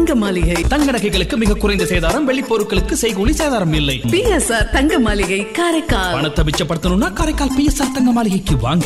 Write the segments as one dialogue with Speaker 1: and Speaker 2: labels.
Speaker 1: தங்க மாளிகை
Speaker 2: தங்க நகைகளுக்கு மிக குறைந்த சேதாரம் வெள்ளி பொருட்களுக்கு செய்கூலி சேதாரம் இல்லை
Speaker 1: பிஎஸ்ஆர் தங்க மாளிகை காரைக்கால்
Speaker 2: பணத்தை மிச்சப்படுத்தணும்னா காரைக்கால் பிஎஸ்ஆர் தங்க மாளிகைக்கு வாங்க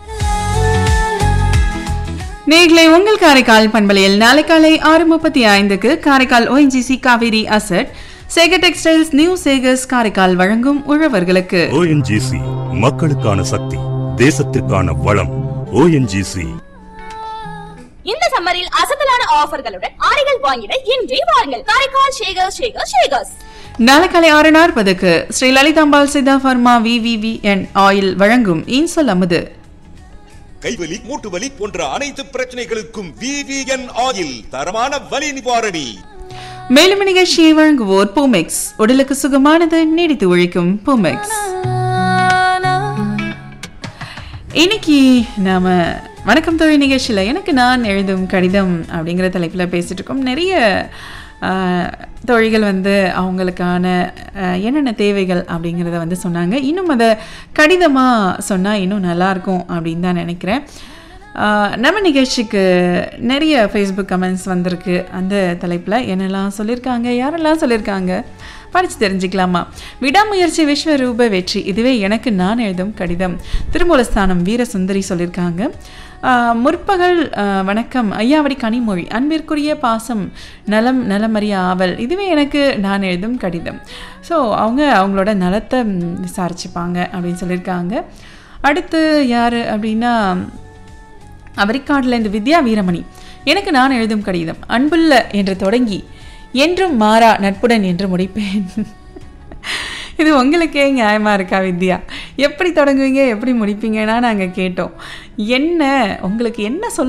Speaker 3: நேர்களை உங்கள் காரைக்கால் பண்பலையில் நாளை காலை ஆறு முப்பத்தி ஐந்துக்கு Karaikal ONGC Kaveri asset Sekar textiles new Sekars Karaikal வழங்கும் உழவர்களுக்கு
Speaker 4: ஓஎன்ஜிசி மக்களுக்கான சக்தி தேசத்திற்கான வளம் ஓஎன்ஜிசி
Speaker 5: இந்த சம்மரில் அசத்தலான ஆஃபர்களுடன் ஆடைகள் வாங்கிட இன்றே வாருங்கள் காரைக்கால் ஷேகர் ஷேகர் ஷேகர்ஸ்
Speaker 3: நாளை காலை ஆறு நாற்பதுக்கு Sri Lalithambal Siddha pharma VVVN oil வழங்கும் இன்சொல் அமுது
Speaker 6: கைவலி மூட்டு வலி போன்ற அனைத்து பிரச்சனைகளுக்கும் விவிஎன் ஆயில் தரமான வலி நிவாரணி
Speaker 3: மேலும் நிகழ்ச்சியை வழங்குவோர் பூமெக்ஸ் உடலுக்கு சுகமானது நீடித்து உழைக்கும் பூமெக்ஸ் இன்னைக்கு நாம வணக்கம் தொழில் நிகழ்ச்சியில் எனக்கு நான் எழுதும் கடிதம் அப்படிங்கிற தலைப்பில் பேசிட்டு இருக்கோம் நிறைய ஆஹ், தோழிகள் வந்து அவங்களுக்கான ஆஹ், என்னென்ன தேவைகள் அப்படிங்கிறத வந்து சொன்னாங்க இன்னும் அதை கடிதமாக சொன்னால் இன்னும் நல்லாயிருக்கும் அப்படின்னு தான் நினைக்கிறேன் ஆஹ், நம்ம நிகழ்ச்சிக்கு நிறைய ஃபேஸ்புக் கமெண்ட்ஸ் வந்திருக்கு அந்த தலைப்பில் என்னெல்லாம் சொல்லியிருக்காங்க யாரெல்லாம் சொல்லியிருக்காங்க படித்து தெரிஞ்சுக்கலாமா விடாமுயற்சி விஸ்வரூப வெற்றி இதுவே எனக்கு நான் எழுதும் கடிதம் திருமூலஸ்தானம் வீரசுந்தரி சொல்லியிருக்காங்க ஆஹ், முற்பகல் ஆஹ், வணக்கம் ஐயாவடி கனிமொழி அன்பிற்குரிய பாசம் நலம் நலமறிய ஆவல் இதுவே எனக்கு நான் எழுதும் கடிதம் ஸோ அவங்க அவங்களோட நலத்தை ம், விசாரிச்சுப்பாங்க அப்படின்னு சொல்லியிருக்காங்க அடுத்து யார் அப்படின்னா அவரிக்காடில் இந்த வித்யா வீரமணி எனக்கு நான் எழுதும் கடிதம் அன்புள்ள என்று தொடங்கி என்றும் மாறா நட்புடன் என்று முடிப்பேன் இது உங்களுக்கே நியாயமாக இருக்கா வித்யா எப்படி தொடங்குவீங்க எப்படி முடிப்பீங்கன்னா நாங்கள் கேட்டோம் என்ன உங்களுக்கு என்ன சொல்ல